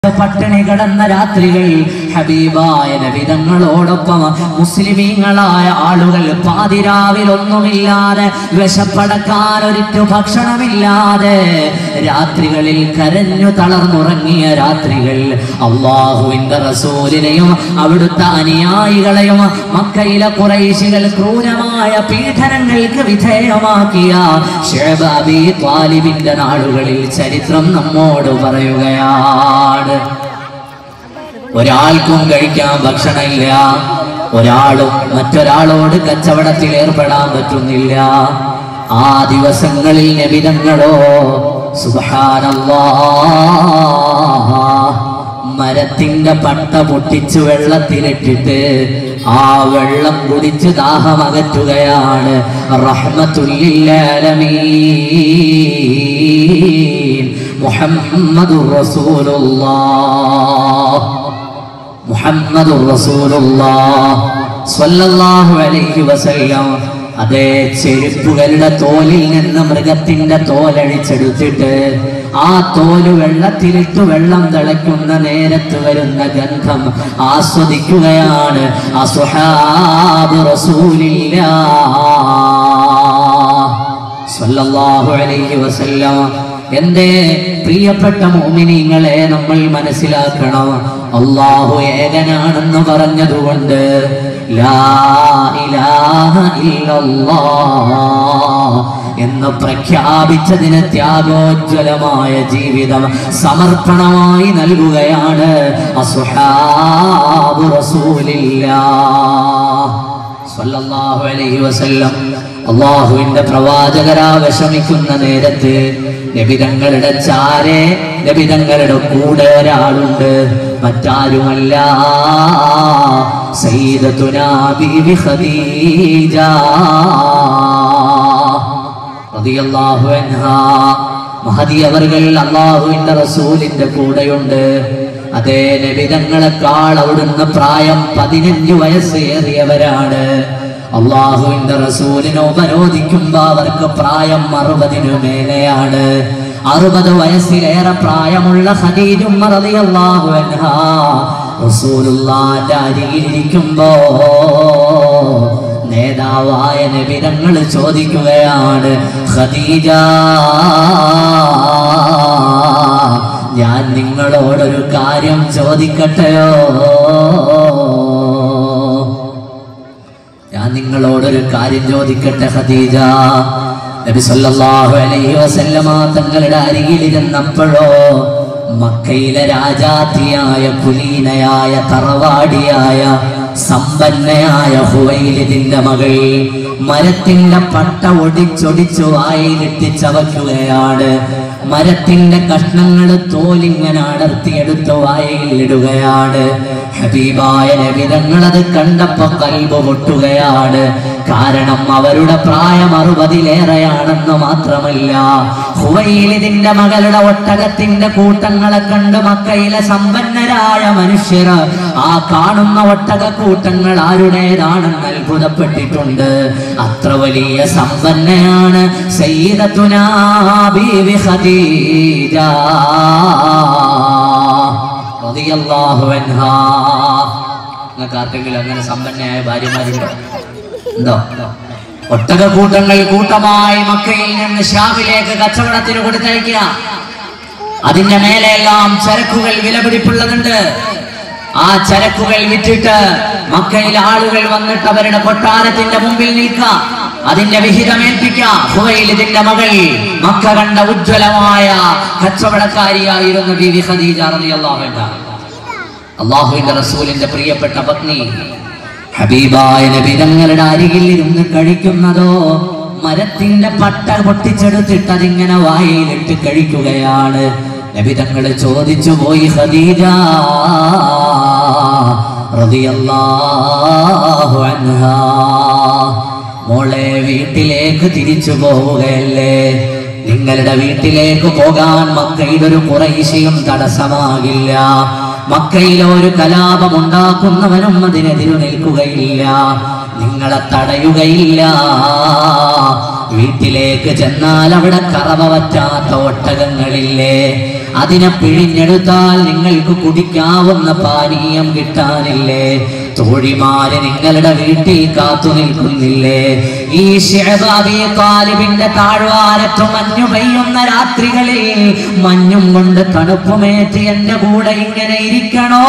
പട്ടിണി കിടന്ന രാത്രികൾ ഹബീബായ നബിതങ്ങളോടൊപ്പം മുസ്ലിമീങ്ങളായ ആളുകൾ പാതിരാവിലൊന്നുമില്ലാതെ വിശപ്പടക്കാൻ ഒരിറ്റു ഭക്ഷണമില്ലാതെ രാത്രികളിൽ കരഞ്ഞു തളർന്നുറങ്ങിയ രാത്രികൾ അള്ളാഹുവിന്റെ റസൂലിനെയും അവിടുത്തെ അനുയായികളെയും മക്കയിലെ കുറേശികൾ ക്രൂരമായ പീഡനങ്ങൾക്ക് വിധേയമാക്കിയ ഷേബാബി ത്വാലിബിന്റെ നാളുകളിൽ ചരിത്രം നമ്മോട് പറയുകയാണ് ഒരാൾക്കും കഴിക്കാൻ ഭക്ഷണമില്ല ഒരാളും മറ്റൊരാളോട് കച്ചവടത്തിൽ ഏർപ്പെടാൻ പറ്റുന്നില്ല ആ ദിവസങ്ങളിൽ നബിതങ്ങളോ സുബഹാനല്ലാ മരത്തിന്റെ പട്ട പൊട്ടിച്ചു വെള്ളത്തിലിട്ടിട്ട് ആ വെള്ളം കുടിച്ച് ദാഹമകറ്റുകയാണ് റഹ്മത്തുല്ലില്ലാലമീൻ മുഹമ്മദുർ റസൂലുള്ളാഹ് മുഹമ്മദുർ റസൂലുള്ളാഹ് സ്വല്ലല്ലാഹു അലൈഹി വസല്ലം അതേ ചെരുപ്പുകളുടെ തോലിൽ നിന്ന് മൃഗത്തിന്റെ തോലഴിച്ചെടുത്തിട്ട് ആ തോല് വെള്ളത്തിലിട്ട് വെള്ളം തിളയ്ക്കുന്ന നേരത്ത് വരുന്ന ഗന്ധം ആസ്വദിക്കുകയാണ് അസുഹാബ് റസൂലില്ലാഹ് സ്വല്ലല്ലാഹു അലൈഹി വസല്ലം എന്റെ പ്രിയപ്പെട്ട മോമിനിങ്ങളെ നമ്മൾ മനസ്സിലാക്കണം അള്ളാഹു ഏകനാണെന്ന് പറഞ്ഞതുകൊണ്ട് ലാ ഇലാഹ ഇല്ലല്ലാഹ് എന്ന് പ്രഖ്യാപിച്ചതിന് ത്യാഗോജ്വലമായ ജീവിതം സമർപ്പണമായി നൽകുകയാണ് അസുഹാബ് റസൂലില്ലാഹ് സല്ലല്ലാഹു അലൈഹി വസല്ലം അള്ളാഹുവിന്റെ പ്രവാചകരാ വിഷമിക്കുന്ന നേരത്ത് നബിതങ്ങളുടെ ചാരെ നബിതങ്ങളുടെ കൂടെ ഒരാളുണ്ട് മറ്റാരുമല്ല സയ്യിദത്തുനാ ബീവി ഖദീജ റളിയല്ലാഹു അൻഹാ മഹദി അവർകൾ അള്ളാഹുവിന്റെ റസൂലിന്റെ കൂടെയുണ്ട് അതേ നബിതങ്ങളെക്കാൾ അവിടുന്ന് പ്രായം പതിനഞ്ച് വയസ്സേറിയവരാണ് അള്ളാഹുവിന്റെ റസൂലിനെ ഉപരോധിക്കുമ്പോ അവർക്ക് പ്രായം അറുപതിനു മേലെയാണ് അറുപത് വയസ്സിലേറെ പ്രായമുള്ള ഖദീജും റളിയല്ലാഹു അൻഹാ റസൂലുള്ളാന്റെ അരികിലിരിക്കുമ്പോ നേതാവായ നബിതങ്ങൾ ചോദിക്കുകയാണ് ഖദീജ ഞാൻ നിങ്ങളോടൊരു കാര്യം ചോദിക്കട്ടെയോ ഞാൻ നിങ്ങളോടൊരു കാര്യം ചോദിക്കട്ടെ ഖദീജ നബി സല്ലല്ലാഹു അലൈഹി വസല്ലമ തങ്ങളുടെ അരികിലിരുന്നപ്പോഴോ മക്കയിലെ രാജാത്തിയായ കുലീനയായ തറവാടിയായ സമ്പന്നയായ ഹുവൈലിദിന്റെ മകൾ മരത്തിന്റെ പട്ട ഒടിച്ചൊടിച്ചു വായിലിട്ട് ചവയ്ക്കുകയാണ് മരത്തിന്റെ കഷ്ണങ്ങൾ തോലിങ്ങനെ അടർത്തിയെടുത്ത് വായിൽ ഇടുകയാണ് ഹബീബായ നബിതങ്ങൾ അത് കണ്ടപ്പോ കൽബ് പൊട്ടുകയാണ് കാരണം അവരുടെ പ്രായം അറുപതിലേറെയാണെന്ന് മാത്രമല്ല ഹുവയിലിതിന്റെ മകളുടെ ഒട്ടകത്തിന്റെ കൂട്ടങ്ങളെ കണ്ട് മക്കയിലെ സമ്പന്നരായ മനുഷ്യർ ആ കാണുന്ന ഒട്ടക കൂട്ടങ്ങൾ ആരുടേതാണെന്ന് അത്ഭുതപ്പെട്ടിട്ടുണ്ട് അത്ര വലിയ സമ്പന്നയാണ് സയ്യിദത്തുനാ ബീവി ഖദീജ റളിയല്ലാഹു അൻഹാ നിങ്ങൾക്ക് ആർക്കെങ്കിലും അങ്ങനെ സമ്പന്നയായ ഭാര്യമാരുണ്ടോ ഉണ്ടോ ഒട്ടക കൂട്ടങ്ങൾ കൂട്ടമായി മക്കയിൽ നിന്ന് ഷാമിലേക്ക് കച്ചവടത്തിന് കൊടുത്തയക്കുക അതിന്റെ മേലെയെല്ലാം ചരക്കുകൾ വിലപിടിപ്പുള്ളതുണ്ട് ആ ചരക്കുകൾ വിറ്റിട്ട് മക്കയിലെ ആളുകൾ വന്നിട്ട് അവരുടെ കൊട്ടാരത്തിന്റെ മുമ്പിൽ നിൽക്കുക അതിന്റെ വിഹിതമേൽപ്പിക്കുക ഇതിന്റെ മകൾ മക്ക കണ്ട ഉജ്ജ്വലമായ കച്ചവടക്കാരിയായിരുന്നു ബീവി ഖദീജ റളിയല്ലാഹു അൻഹ അള്ളാഹുവിന്റെ റസൂലിന്റെ പ്രിയപ്പെട്ട പത്നി ഹബീബായ നബി തങ്ങളുടെ അരികിൽ ഇരുന്ന് കഴിക്കുന്നതോ മരത്തിന്റെ പട്ട പൊട്ടിച്ചെടുത്തിട്ട് അതിങ്ങനെ വായിലിട്ട് കഴിക്കുകയാണ് നബി തങ്ങൾ ചോദിച്ചു പോയി ഖദീജ റളിയല്ലാഹു അൻഹാ മോളെ വീട്ടിലേക്ക് തിരിച്ചു പോവുകയല്ലേ നിങ്ങളുടെ വീട്ടിലേക്ക് പോകാൻ മക്കയുടെ ഒരു കുറേശ്ശയും തടസ്സമാകില്ല മക്കയിലെ ഒരു കലാപം ഉണ്ടാക്കുന്നവനും അതിനെതിരു നിൽക്കുകയില്ല നിങ്ങളെ തടയുകയില്ല വീട്ടിലേക്ക് ചെന്നാൽ അവിടെ കറവ പറ്റാത്ത ഒട്ടകങ്ങളില്ലേ അതിനെ പിഴിഞ്ഞെടുത്താൽ നിങ്ങൾക്ക് കുടിക്കാവുന്ന പാനീയം കിട്ടാനില്ലേ തോഴിമാര് നിങ്ങളുടെ വീട്ടിൽ കാത്തു നിൽക്കുന്നില്ലേ ഈ ഷിഅബാബി താലിബിന്റെ താഴ്വാരത്ത് മഞ്ഞു പെയ്യുന്ന രാത്രികളിൽ മഞ്ഞും കൊണ്ട് തണുപ്പുമേറ്റ് എന്റെ കൂടെ ഇങ്ങനെ ഇരിക്കണോ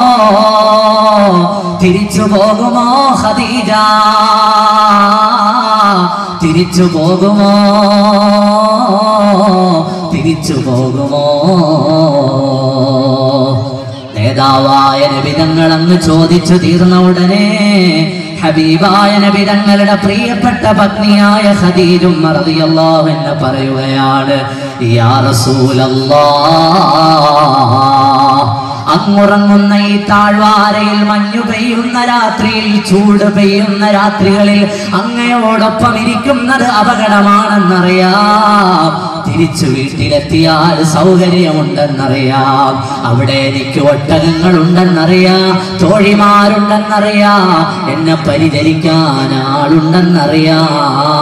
തിരിച്ചു പോകുമോ ഖദീജ തിരിച്ചു പോകുമോ തിരിച്ചു പോകുമോ നേതാവായ നബിതങ്ങൾ അങ്ങ് ചോദിച്ചു തീർന്ന ഉടനെ ഹബീബായ നബിതങ്ങളുടെ പ്രിയപ്പെട്ട പത്നിയായ ഖദീജും റളിയല്ലാഹു എന്ന് പറയുകയാണ് യാ റസൂലല്ലാഹ് അങ്ങുറങ്ങുന്ന ഈ താഴ്വാരയിൽ മഞ്ഞു പെയ്യുന്ന രാത്രിയിൽ ചൂട് പെയ്യുന്ന രാത്രികളിൽ അങ്ങയോടൊപ്പം ഇരിക്കുന്നത് അപകടമാണെന്നറിയാം തിരിച്ചു വീട്ടിലെത്തിയാൽ സൗകര്യമുണ്ടെന്നറിയാം അവിടെ എനിക്ക് ഒട്ടകങ്ങളുണ്ടെന്നറിയാം തോഴിമാരുണ്ടെന്നറിയാം എന്നെ പരിചരിക്കാൻ ആളുണ്ടെന്നറിയാം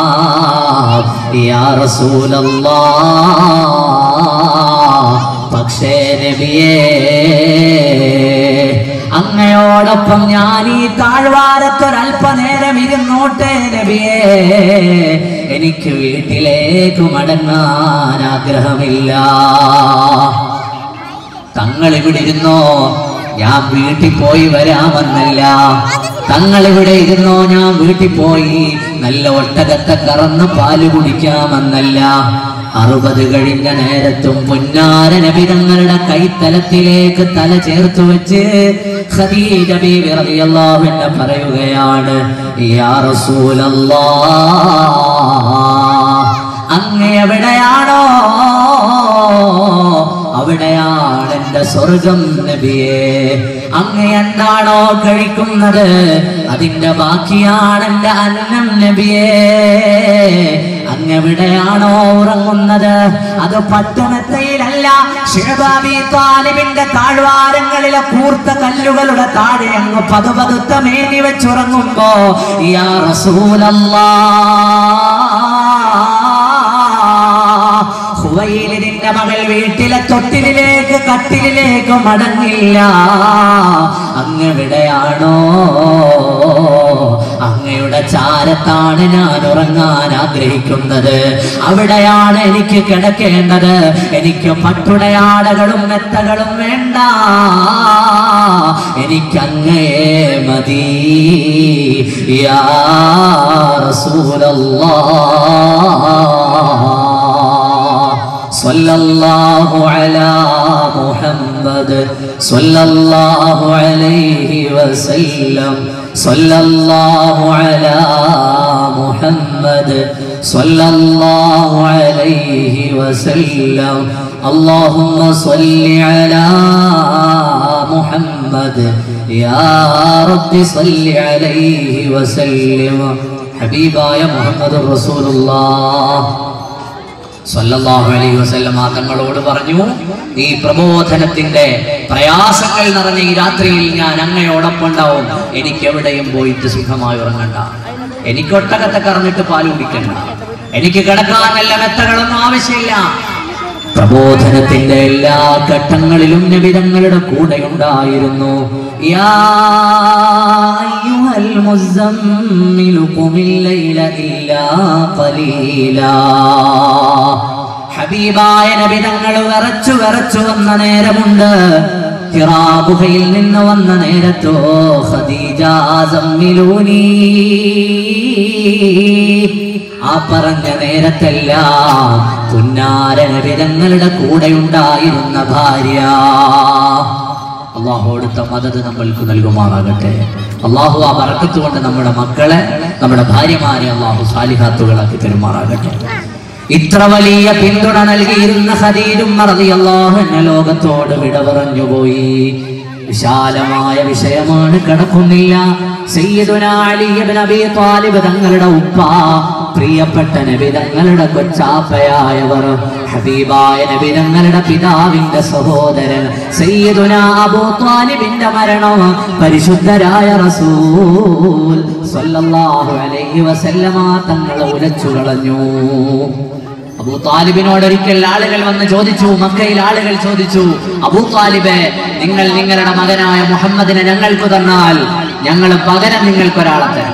യാ റസൂലല്ലാഹ് പക്ഷേ നബിയേ അങ്ങയോടൊപ്പം ഞാൻ ഈ താഴ്വാരത്തൊരല്പനേരം ഇരുന്നോട്ടെ നബിയേ എനിക്ക് വീട്ടിലേക്ക് മടങ്ങാൻ ആഗ്രഹമില്ല തങ്ങൾ ഇവിടെ ഇരുന്നോ ഞാൻ വീട്ടിൽ പോയി വരാമെന്നല്ല തങ്ങൾ ഇവിടെ ഇരുന്നോ ഞാൻ വീട്ടിൽ പോയി നല്ല ഒട്ടകത്തെ കറന്ന് പാല് കുടിക്കാമെന്നല്ല അറുപത് കഴിഞ്ഞ നേരത്തും പുന്നാര നബി തങ്ങളുടെ കൈത്തലത്തിലേക്ക് തല ചേർത്ത് വെച്ച് ഖദീജ ബീവി റളിയല്ലാഹു അൻഹ പറയുകയാണ് യാ റസൂലല്ലാഹ് അങ്ങ് എവിടെയാണോ അവിടെയാണ് എന്റെ സ്വർഗം നബിയെ അങ്ങ് എന്താണോ കഴിക്കുന്നത് അതിന്റെ ബാക്കിയാണ് എന്റെ അന്നം നബിയെ അങ്ങ് എവിടെയാണോ ഉറങ്ങുന്നത് അത് പട്ടുമെത്തയിലല്ല ഷിഹബാബി താലിബിന്റെ താഴ്വാരങ്ങളിലെ കൂർത്ത കല്ലുകളുടെ താഴെ അങ്ങ് പതുപതുത്ത മേനി വെച്ചുറങ്ങുമ്പോ യാ റസൂലല്ലാ ഹുവൈലിന്റെ മകൾ വീട്ടിലെ തൊട്ടിലേക്ക് കട്ടിലിലേക്ക് മടങ്ങില്ല അങ്ങെവിടെയാണോ അങ്ങയുടെ ചാരത്താണ് ഞാൻ ഉറങ്ങാൻ ആഗ്രഹിക്കുന്നത് അവിടെയാണ് എനിക്ക് കിടക്കേണ്ടത് എനിക്ക് പട്ടുടയാടകളും മെത്തകളും വേണ്ട എനിക്ക് അങ്ങയെ മതി യാ റസൂലല്ലാഹ് صلى الله على محمد صلى الله عليه وسلم صلى الله على محمد صلى الله عليه وسلم اللهم صل على محمد يا رب صل عليه وسلم حبيباയ മുഹമ്മദ് റസൂലുള്ളാഹ് സല്ലല്ലാഹു അലൈഹി വസല്ലമ തങ്ങളോട് പറഞ്ഞു ഈ പ്രബോധനത്തിന്റെ പ്രയാസങ്ങൾ നിറഞ്ഞ ഈ രാത്രിയിൽ ഞാൻ അങ്ങയോടൊപ്പം ഉണ്ടാവും എനിക്ക് എവിടെയും പോയിട്ട് സുഖമായി ഉറങ്ങണ്ട എനിക്ക് ഒട്ടകത്തെ കറന്നിട്ട് പാല് കുടിക്കണ്ട എനിക്ക് കിടക്കാൻ നല്ല മെത്തകളൊന്നും ആവശ്യമില്ല പ്രബോധനത്തിന്റെ എല്ലാ ഘട്ടങ്ങളിലും നബിതങ്ങളുടെ കൂടെ ഉണ്ടായിരുന്നു യാ അയ്യുഹൽ മുസമ്മിലു ഖുമിൽ ലൈല ഇല്ലാ ഖലീലാ ഹബീബായ നബിതങ്ങൾ വിറച്ചു വിറച്ചു വന്ന നേരമുണ്ട് ഹിറാ ഗുഹയിൽ നിന്ന് വന്ന നേരത്തോ ഖദീജ സമ്മിലൂനീ ആ പറഞ്ഞ നേരത്തെല്ലാം പുന്നാര നബിതങ്ങളുടെ കൂടെ ഉണ്ടായിരുന്ന ഭാര്യ അള്ളാഹു അടുത്ത മദത് നമ്മൾക്ക് നൽകുമാറാകട്ടെ അള്ളാഹു ആ വറക്കത്ത് കൊണ്ട് നമ്മുടെ മക്കളെ നമ്മുടെ ഭാര്യമാരെ അള്ളാഹു സാലിഹാത്തുകളാക്കി പെരുമാറാകട്ടെ ഇത്ര വലിയ പിന്തുണ നൽകിയിരുന്ന ഖദീജും റളിയല്ലാഹു അൻഹ ലോകത്തോട് വിട പറഞ്ഞുപോയി വിശാലമായ വിഷയമാണ് കിടക്കുന്നില്ല സയ്യിദുനാ അലി ഇബ്നു അബീ താലിബ് തങ്ങളുടെ ഉപ്പ പ്രിയപ്പെട്ട നബിതങ്ങളുടെ കൊച്ചാപ്പയായവർ ഹബീബായ നബിതങ്ങളുടെ പിതാവിന്റെ സഹോദരൻ സയ്യിദുന അബൂ ത്വാലിബിന്റെ മരണം പരിശുദ്ധരായ റസൂൽ സല്ലല്ലാഹു അലൈഹി വസല്ലമ തങ്ങളെ ഉലച്ചു കളഞ്ഞു അബൂ താലിബിനോട് ഒരിക്കൽ ആളുകൾ വന്ന് ചോദിച്ചു മക്കയിൽ ആളുകൾ ചോദിച്ചു അബൂ താലിബെ നിങ്ങൾ നിങ്ങളുടെ മകനായ മുഹമ്മദിനെ ഞങ്ങൾക്ക് തന്നാൽ ഞങ്ങൾ പകരം നിങ്ങൾക്കൊരാളെ തരാം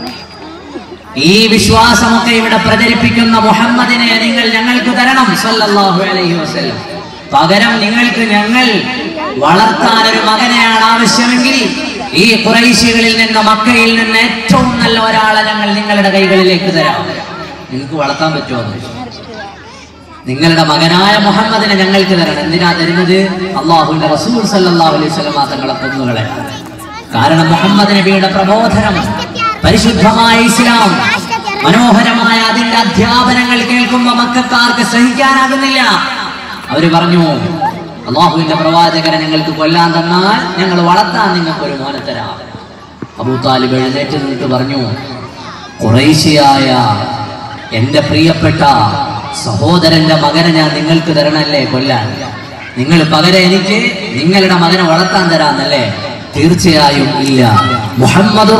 ഈ വിശ്വാസമൊക്കെ ഇവിടെ പ്രചരിപ്പിക്കുന്ന മുഹമ്മദിനെ നിങ്ങൾ ഞങ്ങൾക്ക് തരണം സല്ലല്ലാഹു അലൈഹി വസല്ലം പകരം നിങ്ങൾക്ക് ഞങ്ങൾ വളർത്താൻ ഒരു മകനെയാണ് ആവശ്യമെങ്കിൽ ഈ കുറൈശികളിൽ നിന്ന് മക്കയിൽ നിന്ന് ഏറ്റവും നല്ല ഒരാളെ ഞങ്ങൾ നിങ്ങളുടെ കൈകളിലേക്ക് തരാം നിങ്ങൾക്ക് വളർത്താൻ പറ്റുമോ എന്ന് ചോദിച്ചു. നിങ്ങളുടെ മകനായ മുഹമ്മദിനെ ഞങ്ങൾക്ക് തരണം എന്തിനാ തരുന്നത് അള്ളാഹുവിന്റെ റസൂൽ സല്ലല്ലാഹു അലൈഹി വസല്ലം തങ്ങളെ കുന്നുകളെ കാരണം മുഹമ്മദ് നബിയുടെ പ്രബോധനം പരിശുദ്ധമായ ഇസ്ലാം മനോഹരമായ അതിന്റെ അധ്യാപനങ്ങൾ കേൾക്കുമ്പോൾ മക്കാർക്ക് സഹിക്കാനാകുന്നില്ല അവര് പറഞ്ഞു അള്ളാഹുവിന്റെ പ്രവാചകരെ ഞങ്ങൾക്ക് കൊല്ലാൻ തന്നാൽ ഞങ്ങൾ വളർത്താൻ നിങ്ങൾക്ക് ഒരു മോനെ തരാം അബൂ താലിബ് എഴുന്നേറ്റ് നിന്നിട്ട് പറഞ്ഞു കുറേശ്ശിയായ എന്റെ പ്രിയപ്പെട്ട സഹോദരന്റെ മകനെ ഞാൻ നിങ്ങൾക്ക് തരണല്ലേ കൊല്ലാൻ നിങ്ങൾ പകരം എനിക്ക് നിങ്ങളുടെ മകനെ വളർത്താൻ തരാന്നല്ലേ തീർച്ചയായും ഇല്ല മുഹമ്മദ്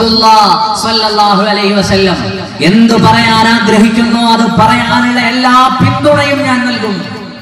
അലൈഹി വസല്ലം എന്തു പറയാൻ ആഗ്രഹിക്കുന്നു അത് പറയാനുള്ള എല്ലാ പിന്തുണയും ഞാൻ നൽകും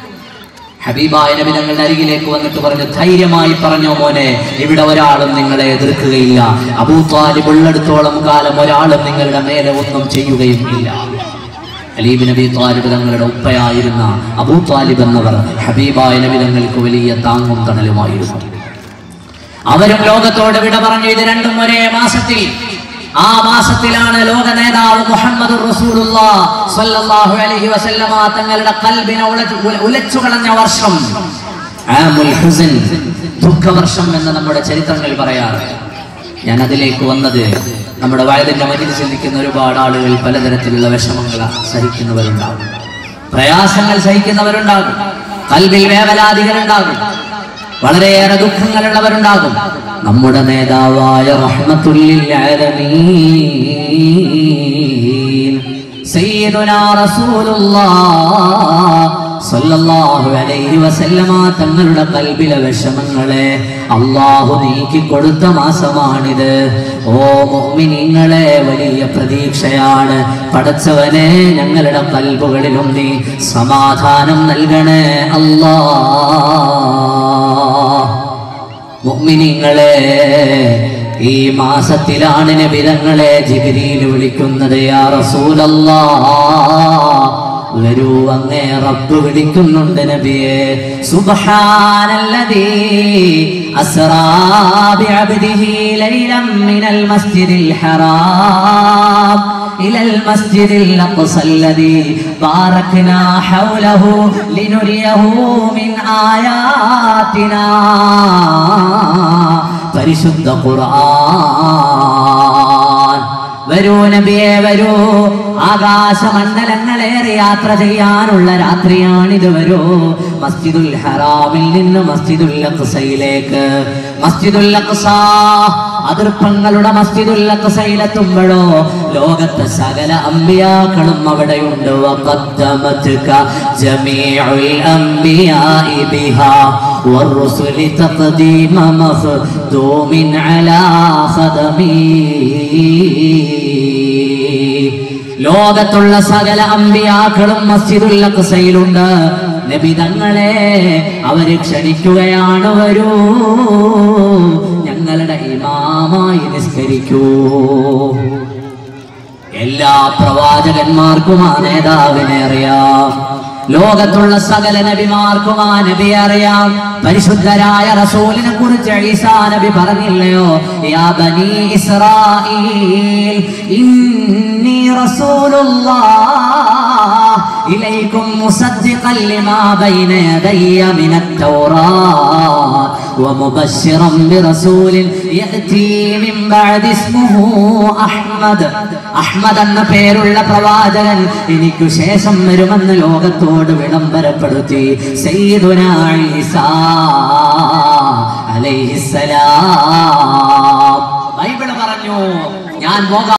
ഹബീബായ നബി ഞങ്ങളുടെ അരികിലേക്ക് വന്നിട്ട് പറഞ്ഞു ധൈര്യമായി പറഞ്ഞോ മോനെ ഇവിടെ ഒരാളും നിങ്ങളെ എതിർക്കുകയില്ല അബൂ താലിബ് ഉള്ളിടത്തോളം കാലം ഒരാളും നിങ്ങളുടെ മേലെ ഒന്നും ചെയ്യുകയും ഇല്ല അലീബ് നബി താലിബ് തങ്ങളുടെ ഉപ്പയായിരുന്ന അബൂ താലിബ് എന്നവർ ഹബീബായ നബി തങ്ങൾക്ക് വലിയ താങ്ങും തണലുമായിരുന്നു അവരും ലോകത്തോട് വിട പറഞ്ഞു ഇത് രണ്ടും ഒരേ മാസത്തിൽ ആ മാസത്തിലാണ് ലോക നേതാവ് മുഹമ്മദ് സ്വല്ലല്ലാഹു അലൈഹി വസല്ലമ തങ്ങളുടെ കൽബിനെ ഉലച്ചു ഉലച്ചു കളഞ്ഞ വർഷം ആമുൽ ഹുസൻ ദുഃഖവർഷം എന്ന് നമ്മുടെ ചരിത്രങ്ങൾ പറയാറ് ഞാൻ അതിലേക്ക് വന്നത് നമ്മുടെ വയലിന്റെ മജിൽ ചിന്തിക്കുന്ന ഒരുപാട് ആളുകൾ പലതരത്തിലുള്ള വിഷമങ്ങൾ സഹിക്കുന്നവരുണ്ടാകും പ്രയാസങ്ങൾ സഹിക്കുന്നവരുണ്ടാകും കൽവിൽ വേവലാദികളുണ്ടാകും വളരെയേറെ ദുഃഖങ്ങളുള്ളവരുണ്ടാകും നമ്മുടെ നേതാവായ റഹ്മത്തുല്ലിൽ ആലമീൻ സയ്യിദുനാ റസൂലുള്ളാഹ് സല്ലല്ലാഹു അലൈഹി വസല്ലമ തങ്ങളുടെ കൽബിലെ വിഷമങ്ങളെ അള്ളാഹു നീക്കി കൊടുത്ത മാസമാണിത് ഓ മോമിനിങ്ങളെ വലിയ പ്രതീക്ഷയാണ് പടച്ചവനെ ഞങ്ങളുടെ കൽബുകളിലും നീ സമാധാനം നൽകണേ അല്ലാ മുഅ്മിനീങ്ങളെ ഈ മാസത്തിലാണ് നബിതങ്ങളെ ജിബിരിയിൽ വിളിക്കുന്നത് യാ റസൂലല്ലാ വരൂ അങ്ങേ റബ്ബ് വിളിക്കുന്നുണ്ട് നബിയെ സുബ്ഹാനല്ലദീ അസ്റാ ബിഅബ്ദിഹി ലൈലൻ മിനൽ മസ്ജിദിൽ ഹറാം إلى المسجد الأقصى الذي باركنا حوله لنريه من آياتنا പരിശുദ്ധ ഖുർആൻ വരൂ നബിയെ വരൂ ആകാശമണ്ഡലങ്ങളേറെ യാത്ര ചെയ്യാനുള്ള രാത്രിയാണിത് വരൂ മസ്ജിദുൽ ഹറാമിൽ നിന്ന് മസ്ജിദുൽ അഖ്സയിലേക്ക് മസ്ജിദുൽ അഖ്സ അതിർപ്പങ്ങളുടെ മസ്ജിദുൽ അഖ്സയിലെത്തുമ്പോഴോ ലോകത്തെ സകല അമ്പിയാക്കളും അവിടെയുണ്ട് വഖദ്ദമത്ക ജമീഉൽ അംബിയാഇ ബിഹാ والرسل تقديم مخدوم على خدمي ലോകത്തുള്ള സകല അമ്പിയാക്കളും മസ്ജിദുൽ അഖ്സയിലുണ്ട് നബി തങ്ങളെ അവര് ക്ഷണിക്കുകയാണ് വരൂ ഞങ്ങളുടെ ഇമാമായി നിസ്കരിക്കൂ എല്ലാ പ്രവാചകന്മാർക്കും ആ നേതാവിനെ അറിയാം ലോകത്തുള്ള സകല നബിമാർക്കും ആ നബി അറിയാം പരിശുദ്ധരായ റസൂലിനെ കുറിച്ച് ഈസാ നബി പറഞ്ഞില്ലയോ യാ ബനി ഇസ്രായീൽ ഇന്നി റസൂലുള്ളാഹ് إليكم مصدقا لما بين يدي من التوراة ومبشرا برسول يأتي من بعد اسمه أحمد അഹ്മദ് എന്ന പേരുള്ള പ്രവാചകൻ എനിക്കു ശേഷം വരുമെന്ന് ലോകത്തോട് വിളംബരപ്പെടുത്തി സയ്യിദുന ഈസാ അലൈഹിസ്സലാം ബൈബിൾ പറഞ്ഞു ഞാൻ പോകാം